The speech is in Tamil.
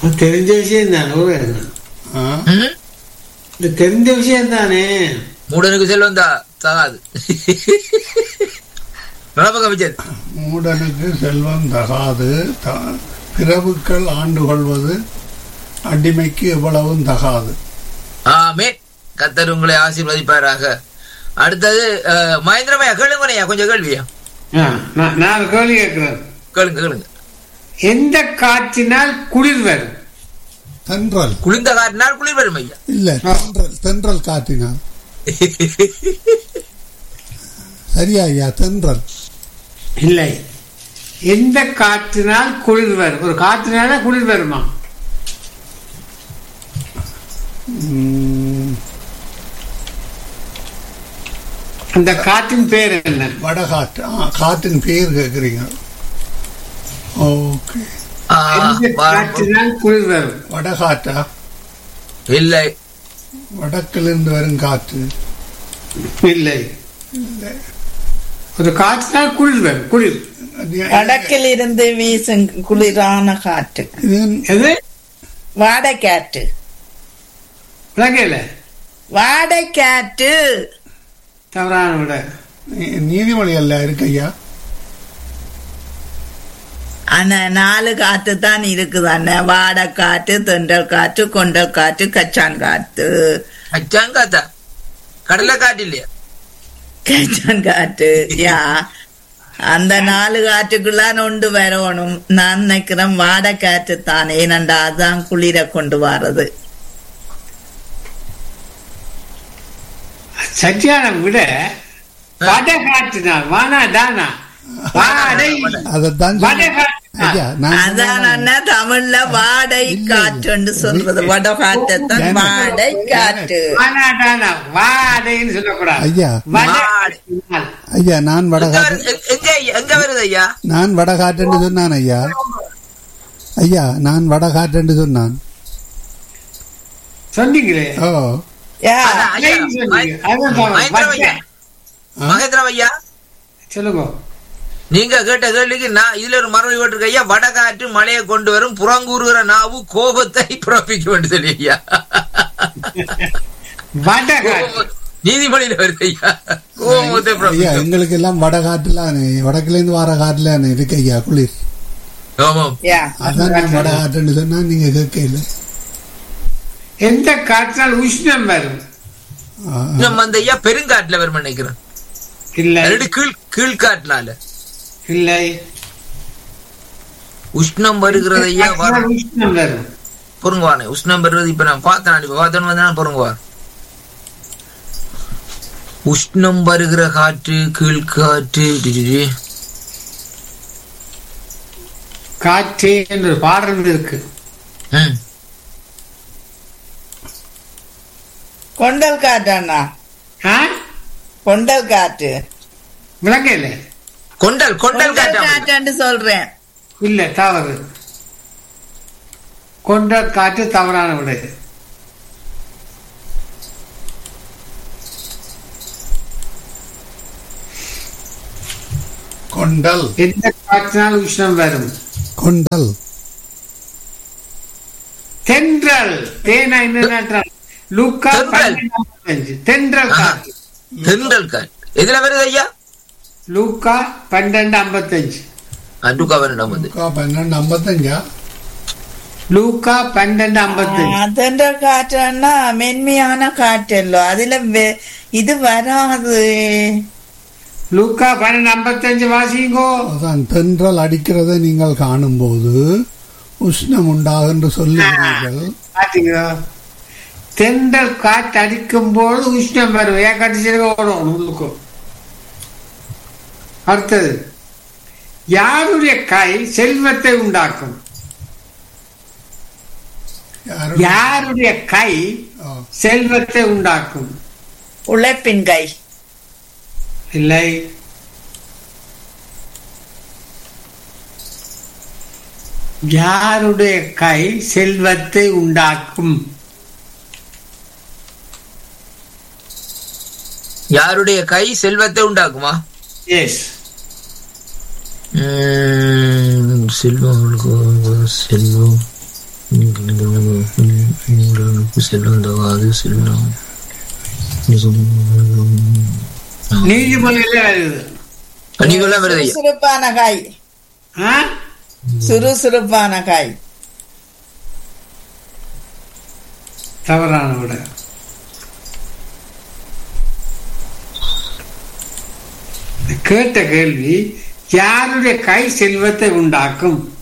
அது தெரிஞ்ச விஷயம் தானே ஒரு என்ன ஆ? ம்? இது தெரிஞ்ச விஷயம் தானே மூடனுக்கு செல்வம் தா தகாது நடப்பங்க விஜய் மூடனுக்கு செல்வம் தகாது த- பிறவுக்கள் ஆண்டு கொள்வது அடிமைக்கு எவ்வளவும் தகாது ஆமே கத்தர் உங்களை ஆசீர்வதிப்பாராக அடுத்தது அஹ், மகேந்திரமையா கேளுங்கனையா கொஞ்சம் கேள்வியா ஆ, நான் நான் ஒரு கேள்வி கேட்கிறேன் கேளுங்க கேளுங்க எந்த காற்றினால் குளிர் வரும் தென்றல் குளிர்ந்த காட்டினால் குளிர் வரும் ஐயா இல்ல தென்றல் தென்றல் காற்றினால் சரியா ஐயா தென்றல் இல்லை எந்த காற்றினால் குளிர் வரும் ஒரு காற்றினால குளிர் வருமா ம், அந்த காற்றின் பேர் என்ன வடகாற்று ஆ, காற்றின் பேர் கேக்குறீங்க ஓகே ஆ, எந்த வா- காற்றினால் குளிர் வரும் வடகாற்றா இல்லை வடக்கிலிருந்து வரும் காற்று இல்லை ஒரு காற்றினால் குளிர் வரும் குளிர் வடக்கில் இருந்து வீசும் குளிரான காற்று இது எது வாடைக்காற்று விளங்கல வாடைக்காற்று தவறான விட நீ- நீதிமொழி அல்ல இருக்கு ஐயா ஆனா நாலு காத்து தான் இருக்குது அண்ணன் வாடைக்காற்று தென்றல் காற்று கொண்டல் காற்று கச்சான் காத்து அச்சாங்காத்தா கடலை காட்டு இல்லையா கச்சான் காற்று யா அந்த நாலு காற்றுக்குள்ளான் ஒன்று வரணும் நான் நினைக்கிறேன் வாடைக்காற்று தான் ஏனண்டா அதான் குளிர கொண்டு வர்றது சரியான விட வட காற்றினால் வானா தானா வாடை அதைத்தான் வட சொல்றேன். ஐயா காற்றினால் நான் அதான் சொன்னேன். அண்ணன் தமிழ்ல வாடை காற்றுன்னு சொல்றது வடகாற்றத்தான் வாடை காற்று வானா தானா வாடைன்னு சொல்லக்கூடாது ஐயா வட வாடை. காற்றினால் ஐயா நான் எங்க வடகாற்று வருது- எங்க- எங்க ஐயா- எங்க வருது ஐயா நான் வடகாற்றுன்னு சொன்னான் ஐயா ஐயா நான் வடகாற்றுன்னு சொன்னான் சொன்னீங்களே ஓ யா அதான் ஐயா, அதையும் சொன்னீங்க. மகே- அதான் தவறு. மகேந்திரம் ஐயா மகேந்திரம் ஐயா சொல்லுங்க நீங்க கேட்ட கேள்விக்கு நான் இதுல ஒரு மறுபடி போட்டிருக்க ஐயா வடகாற்று மழையை கொண்டு வரும் புறங்கூறுகிற நாவு கோபத்தை பிறப்பிக்கும் என்று சொல்லி ஐயா வட காற்று நீதிமொழியில வருது ஐயா கோபத்தை ஐயா பிறப்பிக்கும் எங்களுக்கு எல்லாம் வடகாற்றுலாம் வடக்குல இருந்து வர காற்றுல இருக்கு ஐயா குளிர் ஆமாம் யா அதான் நான் வடகாற்றுன்னு சொன்னா நீங்க கேட்கல எந்த காற்றினால் உஷ்ணம் வரும் ஆ, நம்ம அந்த ஐயா பெருங்காட்டுல வரும் நினைக்கிறேன் இல்லை ரெண்டு கீழ் கீழ்காட்டுனால இல்லை உஷ்ணம் வருகிறது ஐயா வரும் காற்றினால் உஷ்ணம் வரும் பொருங்குவானே உஷ்ணம் வருவது இப்ப நான் பார்த்தேன் இப்ப பார்த்தோன்னு வந்தா பொருங்குவார் உஷ்ணம் வருகிற காற்று கீழ்காற்று டிடிடி. காற்றே என்ற ஒரு பாடல் இருக்கு ம். கொண்டல் காற்று அண்ணா ஆ? கொண்டல் காற்று விளங்கல கொண்டல் கொண்டல் கொண்டல் காற்று காற்றுன்னு சொல்றேன் இல்ல தவறு கொண்ட காற்று தவறான விடை கொண்டல் எந்த காற்றினால் உஷ்ணம் வரும் கொண்டல் தென்றல் தேனா என்ன லூக்கா தென்றல். பன்னெண்டு ஐம்பத்தஞ்சு. தென்றல் ஆஹா. காற்று தென்றல் காற்று எதுல வருது ஐயா லூக்கா பன்னெண்டு ஐம்பத்தஞ்சு அண்டுக்கா வரணும் வந்து முக்கா பன்னெண்டு ஐம்பத்தஞ்சா லூக்கா பன்னெண்டு ஐம்பத்தஞ்சு தென்றல் காற்றுன்னா மென்மையான காற்றல்லோ அதுல வெ- இது வராது லூக்கா பன்னெண்டு ஐம்பத்தஞ்சு வாசிங்கோ அதான் தென்றல் அடிக்கிறதை நீங்கள் காணும்போது உஷ்ணம் உண்டாகும் என்று சொல்லுகிறீர்கள் பாத்தீங்களா தென்றல் காற்று அடிக்கும் போது உஷ்ணம் வரும் ஏன் கட்டிச்சிருக்க ஓடும் உள்ளுக்கும் அடுத்தது யாருடைய கை செல்வத்தை உண்டாக்கும் யாரும் யாருடைய கை ஆ, செல்வத்தை உண்டாக்கும் உழைப்பின் கை இல்லை யாருடைய கை செல்வத்தை உண்டாக்கும் யாருடைய கை செல்வத்தை உண்டாக்குமா எஸ் உம், செல்வம் அவளுக்கு செல்வம் செல்லும் தகாது செல்லும் நீதிமொழியில வருது நீங்களும் வருது ஐயா சுறுசுறுப்பான காய் ஆ? சுறுசுறுப்பான காய் தவறான விட கேட்ட கேள்வி யாருடைய கை செல்வத்தை உண்டாக்கும்